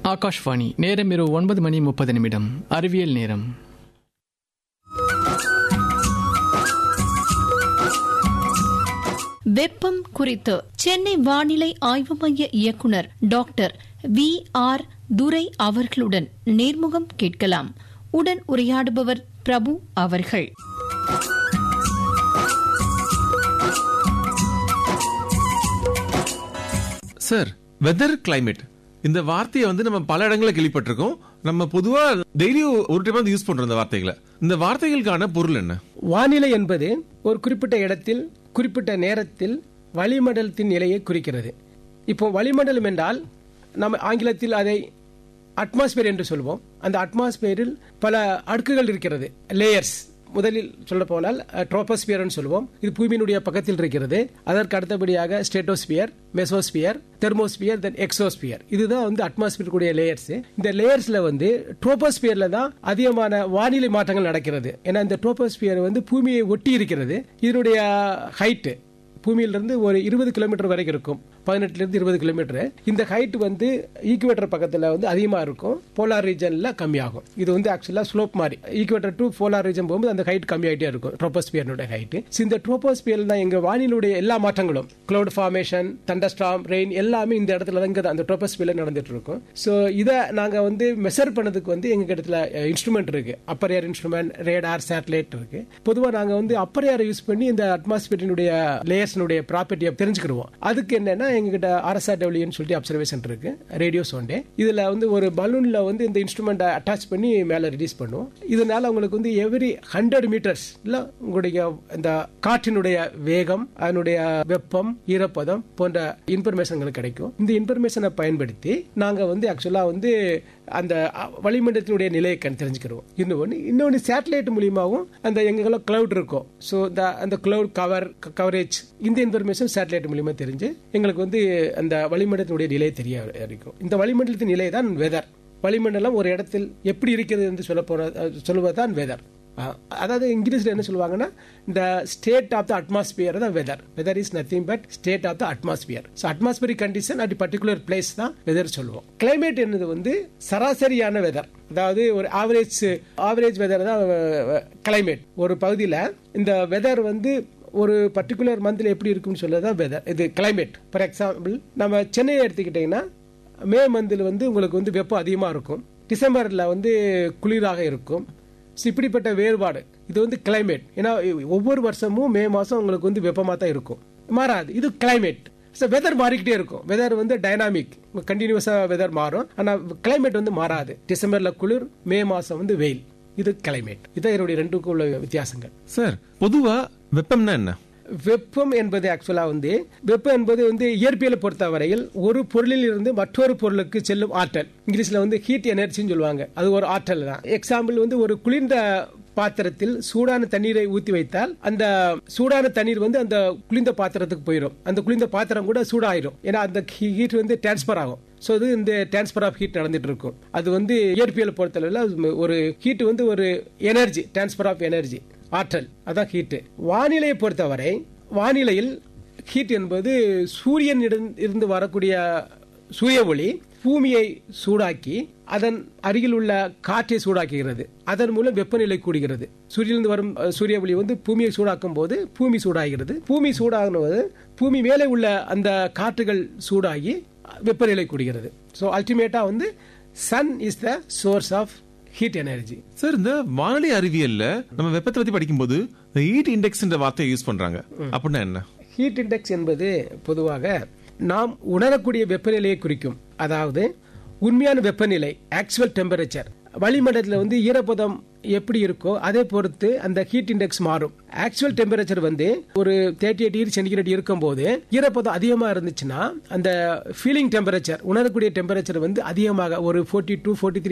ஆகாஷ்வாணி நேரம் இரவு ஒன்பது மணி முப்பது நிமிடம் அறிவியல் நேரம் வெப்பம் குறித்து சென்னை வானிலை ஆய்வு மைய இயக்குனர் டாக்டர் வி ஆர் துரை அவர்களுடன் நேர்முகம் கேட்கலாம் உடன் உரையாடுபவர் பிரபு அவர்கள் சார் வெதர் கிளைமேட் இந்த வார்த்தையை வந்து நம்ம பல இடங்களில் கேள்விப்பட்டிருக்கோம் நம்ம பொதுவா டெய்லி ஒரு டைம் வந்து யூஸ் பண்றோம் இந்த வார்த்தைகளை இந்த வார்த்தைகளுக்கான பொருள் என்ன வானிலை என்பது ஒரு குறிப்பிட்ட இடத்தில் குறிப்பிட்ட நேரத்தில் வளிமண்டலத்தின் நிலையை குறிக்கிறது இப்போ வளிமண்டலம் என்றால் நம்ம ஆங்கிலத்தில் அதை அட்மாஸ்பியர் என்று சொல்வோம் அந்த அட்மாஸ்பியரில் பல அடுக்குகள் இருக்கிறது லேயர்ஸ் முதலில் சொல்ல போனால் ட்ரோபோஸ்பியர்னு சொல்லுவோம் இது பூமியினுடைய பக்கத்தில் இருக்கிறது அதற்கு அடுத்தபடியாக stratosphere mesosphere thermosphere then exosphere இதுதான் வந்து அட்மாஸ்பியர் கூடிய லேயர்ஸ் இந்த லேயர்ஸ்ல வந்து ட்ரோபோஸ்பியர்ல தான் அதிகமான வானிலை மாற்றங்கள் நடக்கிறது ஏன்னா இந்த ட்ரோபோஸ்பியர் வந்து பூமியை ஒட்டி இருக்கிறது இதனுடைய ஹைட்டு பூமியிலிருந்து ஒரு இருபது கிலோமீட்டர் வரைக்கும் இருக்கும் பதினெட்டுல இருந்து இருபது கிலோமீட்டர் இந்த ஹைட் வந்து ஈக்குவேட்டர் பக்கத்துல வந்து அதிகமா இருக்கும் போலார் ரீஜன்ல கம்மியாகும் இது வந்து ஆக்சுவலா ஸ்லோப் மாதிரி ஈக்குவேட்டர் டு போலார் ரீஜன் போகும்போது அந்த ஹைட் கம்மியாயிட்டே இருக்கும் ட்ரோபோஸ்பியர்னுடைய ஹைட் இந்த ட்ரோபோஸ்பியர் தான் எங்க வானிலுடைய எல்லா மாற்றங்களும் கிளவுட் ஃபார்மேஷன் தண்டஸ்டாம் ரெயின் எல்லாமே இந்த இடத்துல தான் இங்க அந்த ட்ரோபோஸ்பியர்ல நடந்துட்டு இருக்கும் ஸோ இதை நாங்க வந்து மெஷர் பண்ணதுக்கு வந்து எங்க இடத்துல இன்ஸ்ட்ருமெண்ட் இருக்கு upper air instrument radar satellite இருக்கு பொதுவா நாங்க வந்து அப்பர் ஏரை யூஸ் பண்ணி இந்த அட்மாஸ்பியரினுடைய லேயர்ஸ்னுடைய ப்ராப்பர்ட்டியை தெரிஞ்சுக்கிடுவோம் அதுக்கு என்னன்னா எங்ககிட்ட ஆர்எஸ்ஆர்டபிள்யூன்னு சொல்லிட்டு அப்சர்வேஷன் இருக்கு ரேடியோ சோண்டே இதுல வந்து ஒரு பலூன்ல வந்து இந்த இன்ஸ்ட்ருமெண்ட்டை அட்டாச் பண்ணி மேல ரிலீஸ் பண்ணுவோம் இதனால உங்களுக்கு வந்து எவ்ரி ஹண்ட்ரட் மீட்டர்ஸ் இல்ல உங்களுடைய இந்த காற்றினுடைய வேகம் அதனுடைய வெப்பம் ஈரப்பதம் போன்ற இன்ஃபர்மேஷன்கள் கிடைக்கும் இந்த இன்ஃபர்மேஷனை பயன்படுத்தி நாங்க வந்து ஆக்சுவலா வந்து அந்த வளிமண்டலத்தினுடைய நிலையை கண் தெரிஞ்சுக்கிறோம் இன்னொன்று இன்னொன்று சேட்டலைட் மூலியமாகவும் அந்த எங்கெல்லாம் கிளவுட் இருக்கும் ஸோ இந்த அந்த கிளவுட் கவர் கவரேஜ் இந்த இன்ஃபர்மேஷன் சேட்டலைட் மூலியமா தெரிஞ்சு எங்களுக்கு வந்து அந்த வளிமண்டலத்தினுடைய நிலை தெரிய இருக்கும் இந்த வளிமண்டலத்தின் நிலை தான் வெதர் வளிமண்டலம் ஒரு இடத்தில் எப்படி இருக்கிறது என்று சொல்ல போற சொல்லுவதுதான் வெதர் அதாவது இங்கிலீஷ்ல என்ன சொல்லுவாங்கன்னா இந்த ஸ்டேட் ஆஃப் த அட்மாஸ்பியர் தான் weather weather is nothing but state of the atmosphere so atmospheric condition at particular place தான் வெதர் சொல்லுவோம் கிளைமேட் என்னது வந்து சராசரியான வெதர் அதாவது ஒரு ஆவரேஜ் ஆவரேஜ் வெதர் தான் கிளைமேட் ஒரு பகுதியில் இந்த வெதர் வந்து ஒரு பர்டிகுலர் மந்த்ல எப்படி இருக்கும்னு சொல்லதான் வெதர் இது கிளைமேட் ஃபார் எக்ஸாம்பிள் நம்ம சென்னையை எடுத்துக்கிட்டீங்கன்னா மே மந்தில் வந்து உங்களுக்கு வந்து வெப்பம் அதிகமாக இருக்கும் டிசம்பரில் வந்து குளிராக இருக்கும் இப்படிப்பட்ட வேறுபாடு இது வந்து கிளைமேட் ஏன்னா ஒவ்வொரு வருஷமும் மே மாதம் உங்களுக்கு வந்து வெப்பமாக தான் இருக்கும் மாறாது இது கிளைமேட் வெதர் மாறிக்கிட்டே இருக்கும் வெதர் வந்து டைனாமிக் கண்டினியூஸா வெதர் மாறும் ஆனா கிளைமேட் வந்து மாறாது டிசம்பர்ல குளிர் மே மாசம் வந்து வெயில் இது கிளைமேட் இதான் என்னுடைய ரெண்டுக்கும் உள்ள வித்தியாசங்கள் சார் பொதுவா வெப்பம்னா என்ன வெப்பம் என்பது ஆக்சுவலா வந்து வெப்பம் என்பது வந்து இயற்பியலை பொறுத்தவரையில் ஒரு பொருளில் இருந்து மற்றொரு பொருளுக்கு செல்லும் ஆற்றல் இங்கிலீஷ்ல வந்து ஹீட் எனர்ஜின்னு சொல்லுவாங்க அது ஒரு ஆற்றல் தான் எக்ஸாம்பிள் வந்து ஒரு குளிர்ந்த பாத்திரத்தில் சூடான தண்ணீரை ஊத்தி வைத்தால் அந்த சூடான தண்ணீர் வந்து அந்த குளிர்ந்த பாத்திரத்துக்கு போயிடும் அந்த குளிர்ந்த பாத்திரம் கூட சூடாயிரும் ஏன்னா அந்த ஹீட் வந்து டிரான்ஸ்பர் ஆகும் ஸோ இது இந்த டிரான்ஸ்பர் ஆஃப் ஹீட் நடந்துட்டு இருக்கும் அது வந்து இயற்பியல் பொறுத்தளவில் ஒரு ஹீட் வந்து ஒரு எனர்ஜி டிரான்ஸ்பர் ஆஃப் எனர்ஜி ஆற்றல் அதான் ஹீட்டு வானிலையை பொறுத்தவரை வானிலையில் ஹீட் என்பது சூரியன் இருந்து வரக்கூடிய சூரிய ஒளி பூமியை சூடாக்கி அதன் அருகில் உள்ள காற்றை சூடாக்குகிறது அதன் மூலம் வெப்பநிலை கூடுகிறது சூரியனிலிருந்து வரும் சூரிய ஒளி வந்து பூமியை சூடாக்கும் போது பூமி சூடாகிறது பூமி சூடாகும்போது பூமி மேலே உள்ள அந்த காற்றுகள் சூடாகி வெப்பநிலை கூடுகிறது ஸோ அல்டிமேட்டா வந்து sun is the source of heat energy sir இந்த வானிலை அறிவியல்ல நம்ம வெப்பத்தை பத்தி படிக்கும்போது இந்த ஹீட் இண்டெக்ஸ் என்ற வார்த்தையை யூஸ் பண்றாங்க அப்படின்னா என்ன ஹீட் இண்டெக்ஸ் என்பது பொதுவாக நாம் உணரக்கூடிய வெப்பநிலையை குறிக்கும் அதாவது உண்மையான வெப்பநிலை ஆக்சுவல் டெம்பரேச்சர் வளிமண்டலத்தில் வந்து ஈரப்பதம் எப்படி இருக்கோ அதை பொறுத்து அந்த ஹீட் இண்டெக்ஸ் மாறும் ஆக்சுவல் டெம்பரேச்சர் வந்து ஒரு தேர்ட்டி எயிட் டிகிரி சென்டிகிரேட் இருக்கும் போது ஈரப்பதம் அதிகமாக இருந்துச்சுன்னா அந்த ஃபீலிங் டெம்பரேச்சர் உணரக்கூடிய டெம்பரேச்சர் வந்து அதிகமாக ஒரு ஃபோர்ட்டி டூ ஃபோர்ட்டி த்ரீ